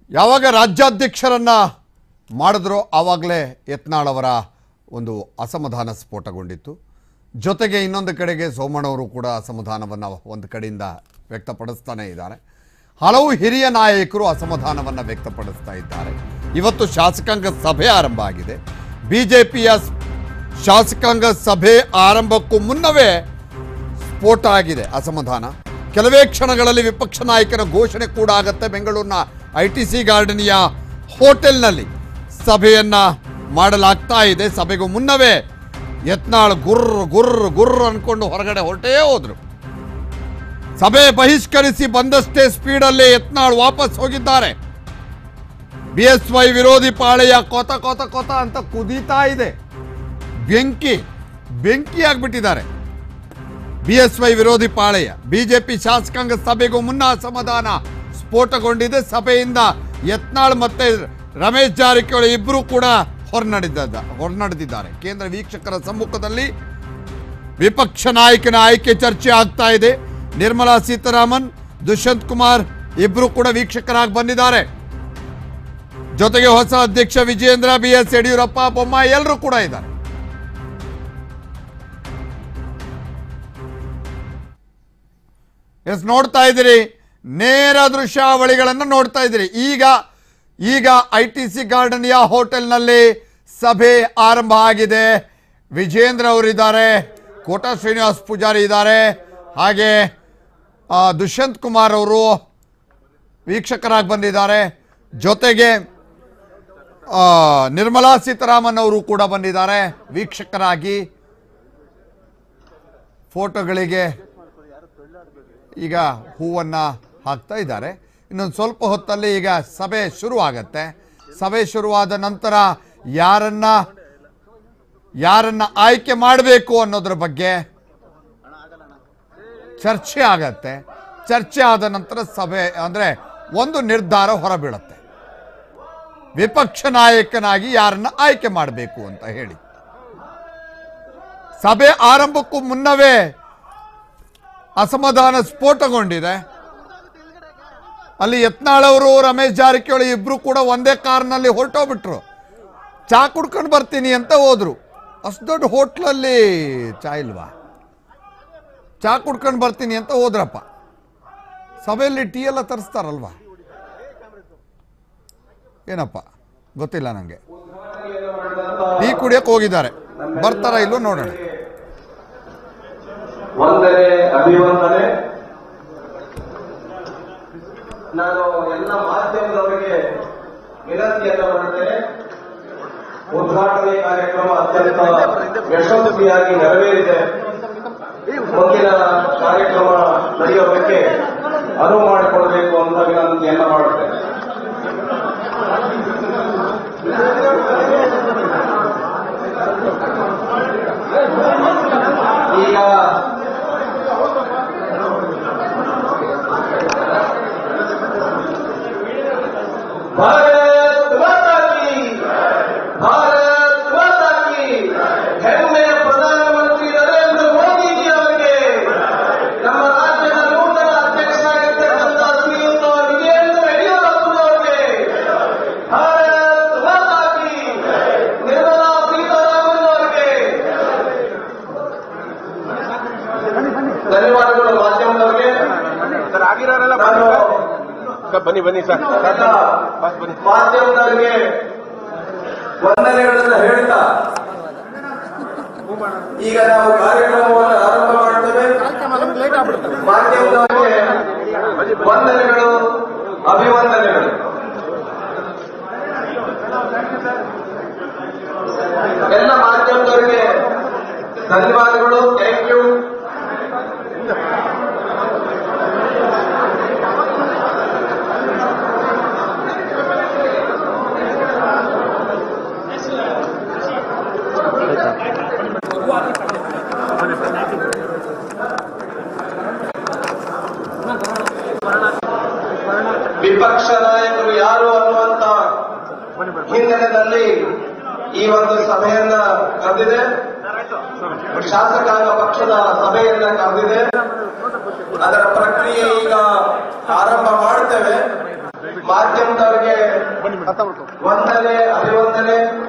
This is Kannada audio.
ಯಾವಾಗ ರಾಜ್ಯಾಧ್ಯಕ್ಷರನ್ನ ಮಾಡಿದ್ರೋ ಆವಾಗಲೇ ಯತ್ನಾಳ್ ಅವರ ಒಂದು ಅಸಮಾಧಾನ ಸ್ಫೋಟಗೊಂಡಿತ್ತು ಜೊತೆಗೆ ಇನ್ನೊಂದು ಕಡೆಗೆ ಸೋಮಣ್ಣವರು ಕೂಡ ಅಸಮಾಧಾನವನ್ನು ಒಂದು ಕಡೆಯಿಂದ ವ್ಯಕ್ತಪಡಿಸ್ತಾನೇ ಇದ್ದಾರೆ ಹಲವು ಹಿರಿಯ ನಾಯಕರು ಅಸಮಾಧಾನವನ್ನು ವ್ಯಕ್ತಪಡಿಸ್ತಾ ಇದ್ದಾರೆ ಇವತ್ತು ಶಾಸಕಾಂಗ ಸಭೆ ಆರಂಭ ಆಗಿದೆ ಬಿಜೆಪಿಯ ಶಾಸಕಾಂಗ ಸಭೆ ಆರಂಭಕ್ಕೂ ಮುನ್ನವೇ ಸ್ಫೋಟ ಆಗಿದೆ ಅಸಮಾಧಾನ ಕೆಲವೇ ಕ್ಷಣಗಳಲ್ಲಿ ವಿಪಕ್ಷ ನಾಯಕನ ಘೋಷಣೆ ಕೂಡ ಆಗತ್ತೆ ಬೆಂಗಳೂರಿನ ಐ ಟಿ ಸಿ ಗಾರ್ಡನಿಯ ಹೋಟೆಲ್ನಲ್ಲಿ ಸಭೆಯನ್ನ ಮಾಡಲಾಗ್ತಾ ಇದೆ ಸಭೆಗೂ ಮುನ್ನವೇ ಯತ್ನಾಳ್ ಗುರ್ರ್ ಗುರ್ರ್ ಗುರ್ರ್ ಅನ್ಕೊಂಡು ಹೊರಗಡೆ ಹೊರಟೇ ಹೋದ್ರು ಸಭೆ ಬಹಿಷ್ಕರಿಸಿ ಬಂದಷ್ಟೇ ಸ್ಪೀಡಲ್ಲೇ ಯತ್ನಾಳ್ ವಾಪಸ್ ಹೋಗಿದ್ದಾರೆ ಬಿ ಎಸ್ ವೈ ವಿರೋಧಿ ಪಾಳೆಯ ಕೋತ ಕೋತ ಕೋತ ಅಂತ ಕುದೀತಾ ಇದೆ ಬೆಂಕಿ ಬೆಂಕಿ ಆಗ್ಬಿಟ್ಟಿದ್ದಾರೆ ಬಿಎಸ್ವೈ ವಿರೋಧಿ ಪಾಳೆಯ ಬಿಜೆಪಿ ಶಾಸಕಾಂಗ ಸಭೆಗೂ ಮುನ್ನ ಅಸಮಾಧಾನ ಸ್ಫೋಟಗೊಂಡಿದೆ ಸಭೆಯಿಂದ ಯತ್ನಾಳ್ ಮತ್ತೆ ರಮೇಶ್ ಜಾರಕಿಹೊಳಿ ಇಬ್ಬರು ಕೂಡ ಹೊರನಡೆದ ಹೊರನಡೆದಿದ್ದಾರೆ ಕೇಂದ್ರ ವೀಕ್ಷಕರ ಸಮ್ಮುಖದಲ್ಲಿ ವಿಪಕ್ಷ ನಾಯಕನ ಆಯ್ಕೆ ಚರ್ಚೆ ಆಗ್ತಾ ಇದೆ ನಿರ್ಮಲಾ ಸೀತಾರಾಮನ್ ದುಷ್ಯಂತ್ ಕುಮಾರ್ ಇಬ್ಬರು ಕೂಡ ವೀಕ್ಷಕರಾಗಿ ಬಂದಿದ್ದಾರೆ ಜೊತೆಗೆ ಹೊಸ ಅಧ್ಯಕ್ಷ ವಿಜಯೇಂದ್ರ ಬಿ ಎಸ್ ಯಡಿಯೂರಪ್ಪ ಬೊಮ್ಮಾಯಿ ಎಲ್ಲರೂ ಕೂಡ ಇದ್ದಾರೆ ಎಸ್ ನೋಡ್ತಾ ಇದ್ದೀರಿ ನೇರ ದೃಶ್ಯಾವಳಿಗಳನ್ನು ನೋಡ್ತಾ ಇದ್ದೀರಿ ಈಗ ಈಗ ಐ ಟಿ ಸಿ ಗಾರ್ಡನಿಯ ಹೋಟೆಲ್ನಲ್ಲಿ ಸಭೆ ಆರಂಭ ಆಗಿದೆ ವಿಜೇಂದ್ರ ಅವರಿದ್ದಾರೆ ಕೋಟಾ ಶ್ರೀನಿವಾಸ್ ಪೂಜಾರಿ ಇದ್ದಾರೆ ಹಾಗೆ ಆ, ದುಷ್ಯಂತ್ ಕುಮಾರ್ ಅವರು ವೀಕ್ಷಕರಾಗಿ ಬಂದಿದ್ದಾರೆ ಜೊತೆಗೆ ಆ, ನಿರ್ಮಲಾ ಸೀತಾರಾಮನ್ ಅವರು ಕೂಡ ಬಂದಿದ್ದಾರೆ ವೀಕ್ಷಕರಾಗಿ ಫೋಟೋಗಳಿಗೆ ಈಗ ಹೂವನ್ನು ಹಾಕ್ತಾ ಇದ್ದಾರೆ ಇನ್ನೊಂದು ಸ್ವಲ್ಪ ಹೊತ್ತಲ್ಲಿ ಈಗ ಸಭೆ ಶುರು ಆಗತ್ತೆ ಸಭೆ ಶುರುವಾದ ನಂತರ ಯಾರನ್ನ ಯಾರನ್ನ ಆಯ್ಕೆ ಮಾಡಬೇಕು ಅನ್ನೋದ್ರ ಬಗ್ಗೆ ಚರ್ಚೆ ಆಗತ್ತೆ ಚರ್ಚೆ ಆದ ನಂತರ ಸಭೆ ಅಂದರೆ ಒಂದು ನಿರ್ಧಾರ ಹೊರಬೀಳುತ್ತೆ ವಿಪಕ್ಷ ನಾಯಕನಾಗಿ ಯಾರನ್ನ ಆಯ್ಕೆ ಮಾಡಬೇಕು ಅಂತ ಹೇಳಿ ಸಭೆ ಆರಂಭಕ್ಕೂ ಮುನ್ನವೇ ಅಸಮಾಧಾನ ಸ್ಫೋಟಗೊಂಡಿದೆ ಅಲ್ಲಿ ಯತ್ನಾಳ್ ಅವರು ರಮೇಶ್ ಜಾರಕಿಹೊಳಿ ಇಬ್ರು ಕೂಡ ಒಂದೇ ಕಾರ್ನಲ್ಲಿ ಹೊರಟೋಗ್ಬಿಟ್ರು ಚಾ ಕುಡ್ಕೊಂಡು ಬರ್ತೀನಿ ಅಂತ ಹೋದ್ರು ಅಷ್ಟು ದೊಡ್ಡ ಹೋಟ್ಲಲ್ಲಿ ಚಾ ಇಲ್ವಾ ಚಾ ಕುಡ್ಕೊಂಡು ಬರ್ತೀನಿ ಅಂತ ಹೋದ್ರಪ್ಪ ಸಭೆಯಲ್ಲಿ ಟೀ ಎಲ್ಲ ತರಿಸ್ತಾರಲ್ವಾ ಏನಪ್ಪ ಗೊತ್ತಿಲ್ಲ ನನಗೆ ಟೀ ಕುಡಿಯಕ್ಕೆ ಹೋಗಿದ್ದಾರೆ ಬರ್ತಾರ ಇಲ್ಲೋ ನೋಡೋಣ ವಂದನೆ ಅಭಿವಂದನೆ ನಾನು ಎಲ್ಲ ಮಾಧ್ಯಮದವರಿಗೆ ವಿನಂತಿಯನ್ನು ಮಾಡುತ್ತೇನೆ ಉದ್ಘಾಟನೆ ಕಾರ್ಯಕ್ರಮ ಅತ್ಯಂತ ಯಶಸ್ವಿಯಾಗಿ ನೆರವೇರಿದೆ ಮುಂದಿನ ಕಾರ್ಯಕ್ರಮ ನಡೆಯೋದಕ್ಕೆ ಅನುವು ಮಾಡಿಕೊಡಬೇಕು ಅಂತ ವಿನಂತಿಯನ್ನು ಮಾಡುತ್ತೇನೆ ಈಗ ಭಾರತ್ ಮಾತಾ ಕಿ ಭಾರತ್ ಮಾತಾ ಕಿ ಹೆಮ್ಮೆಯ ಪ್ರಧಾನಮಂತ್ರಿ ನರೇಂದ್ರ ಮೋದಿಜಿ ಅವರಿಗೆ ನಮ್ಮ ರಾಜ್ಯದ ನೂತನ ಅಧ್ಯಕ್ಷರಾಗಿರ್ತಕ್ಕಂಥ ಶ್ರೀಯುತ ವಿಜಯೇಂದ್ರ ಯಡಿಯೂರಪ್ಪನವರಿಗೆ ಭಾರತ್ ಮಾತಾ ಕಿ ನಿರ್ಮಲಾ ಸೀತಾರಾಮನ್ ಅವರಿಗೆ ಧನ್ಯವಾದಗಳು ಮಾಧ್ಯಮದವರಿಗೆ ಸರ್ ಆಗಿರೋರೆಲ್ಲ ನಾನು ಸರ್ ಬನ್ನಿ ಬನ್ನಿ ಸರ್ ನನ್ನ ಬಸ್ ಬನ್ನಿ ಮಾಧ್ಯಮದವರಿಗೆ ವಂದನೆಗಳನ್ನು ಹೇಳ್ತಾ ಈಗ ನಾವು ಕಾರ್ಯಕ್ರಮವನ್ನು ಆರಂಭ ಮಾಡ್ತೇವೆ ಮಾಧ್ಯಮದವರಿಗೆ ವಂದನೆಗಳು ಅಭಿವಂದನೆಗಳು ಎಲ್ಲ ಮಾಧ್ಯಮದವರಿಗೆ ಧನ್ಯವಾದಗಳು ಥ್ಯಾಂಕ್ ಯು ವಿಪಕ್ಷ ನಾಯಕರು ಯಾರು ಅನ್ನುವಂತ ಹಿನ್ನೆಲೆಯಲ್ಲಿ ಈ ಒಂದು ಸಭೆಯನ್ನ ಕರೆದಿದೆ ಶಾಸಕಾಂಗ ಪಕ್ಷದ ಸಭೆಯನ್ನ ಕರೆದಿದೆ ಅದರ ಪ್ರಕ್ರಿಯೆ ಈಗ ಆರಂಭ ಮಾಡ್ತೇವೆ ಮಾಧ್ಯಮದವರಿಗೆ ಬನ್ನಿ ಅರ್ಥ ಮಾಡ್ಕೊ ವಂದನೆ ಅಭಿವಂದನೆ